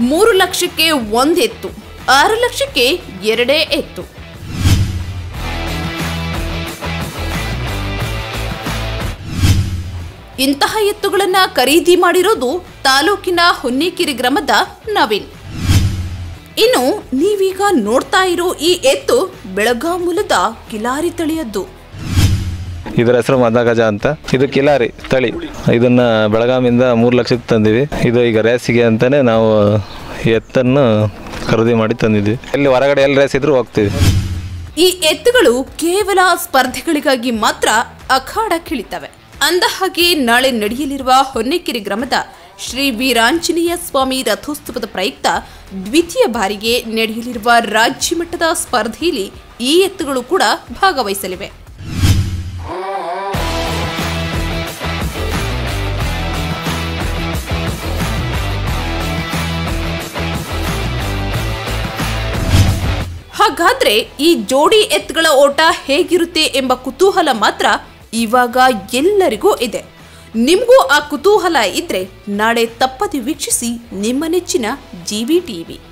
ಮೂರು ಲಕ್ಷಕ್ಕೆ ಒಂದು ಎತ್ತು ಆರು ಲಕ್ಷಕ್ಕೆ ಎರಡೇ ಎತ್ತು ಇಂತಹ ಎತ್ತುಗಳನ್ನ ಖರೀದಿ ಮಾಡಿರೋದು ತಾಲೂಕಿನ ಹೊನ್ನೇಕೆರೆ ಗ್ರಾಮದ ನವೀನ್ ಇನ್ನು ನೀವೀಗ ನೋಡ್ತಾ ಇರೋ ಈ ಎತ್ತು ಬೆಳಗಾವ್ ಮೂಲದ ಕಿಲಾರಿ ತಳಿಯದ್ದು ಇದರ ಹೆಸರು ಮದಗಜ ಅಂತ ಇದು ಕಿಲಾರಿ ತಳಿ ಇದನ್ನ ಬೆಳಗಾವಿಂದ ಮೂರು ಲಕ್ಷಕ್ಕೆ ತಂದಿವಿ ಇದು ಈಗ ರೇಸಿಗೆ ಅಂತಾನೆ ನಾವು ಎತ್ತನ್ನು ಖರೀದಿ ಮಾಡಿ ತಂದಿದ್ವಿ ಎಲ್ಲಿ ಹೊರಗಡೆ ಎಲ್ಲಿ ರೇಸ್ ಇದ್ರೂ ಹೋಗ್ತೀವಿ ಈ ಎತ್ತುಗಳು ಕೇವಲ ಸ್ಪರ್ಧೆಗಳಿಗಾಗಿ ಮಾತ್ರ ಅಖಾಡಕ್ಕಿಳಿತವೆ ಅಂದ ಹಾಗೆ ನಾಳೆ ನಡೆಯಲಿರುವ ಹೊನ್ನೆಕೆರೆ ಗ್ರಾಮದ ಶ್ರೀ ವೀರಾಂಜನೇಯ ಸ್ವಾಮಿ ರಥೋತ್ಸವದ ಪ್ರಯುಕ್ತ ದ್ವಿತೀಯ ಬಾರಿಗೆ ನಡೆಯಲಿರುವ ರಾಜ್ಯ ಮಟ್ಟದ ಸ್ಪರ್ಧೆಯಲ್ಲಿ ಈ ಎತ್ತುಗಳು ಕೂಡ ಭಾಗವಹಿಸಲಿವೆ ಹಾಗಾದ್ರೆ ಈ ಜೋಡಿ ಎತ್ತುಗಳ ಓಟ ಹೇಗಿರುತ್ತೆ ಎಂಬ ಕುತೂಹಲ ಮಾತ್ರ ಇವಾಗ ಎಲ್ಲರಿಗೂ ಇದೆ ನಿಮಗೂ ಆ ಕುತೂಹಲ ಇದ್ರೆ ನಾಳೆ ತಪ್ಪದೆ ವೀಕ್ಷಿಸಿ ನಿಮ್ಮ ನೆಚ್ಚಿನ ಜಿವಿ ಟಿವಿ